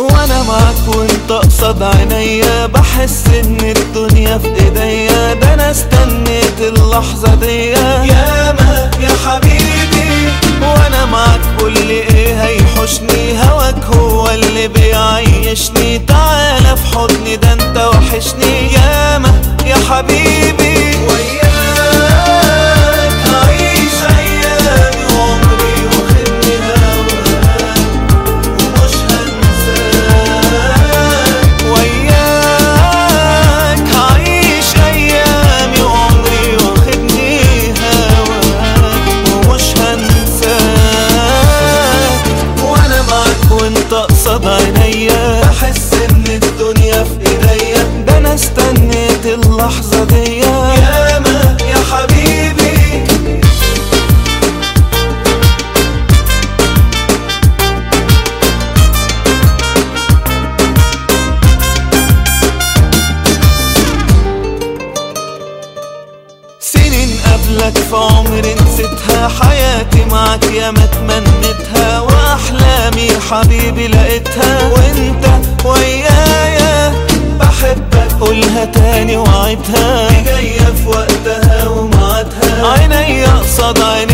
وانا معاك وانت قصاد عينيا بحس ان الدنيا في ايديا ده انا استنيت اللحظة دي ياما يا حبيبي وانا معاك قول لي ايه هيحوشني هواك هو اللي بيعيشني تعالى في حضني ده انت وحشني ياما يا حبيبي وياك هعيش ايامي وعمري واخدني هواك ومش هنساك وياك هعيش ايامي وعمري واخدني هواك ومش هنساك وانا معاك وانت قصاد عينيا بحس ان الدنيا في ايديا ده انا استنيت اللحظة دي ياما يا حبيبي سنين قبلك في عمري نسيتها حياتي معاك يا ما تمنيتها واحلامي حبيبي لقيتها وانت ويايا بحبك قولها تاني وعدها دي جايه في وقتها وميعادها عينيا قصاد عيني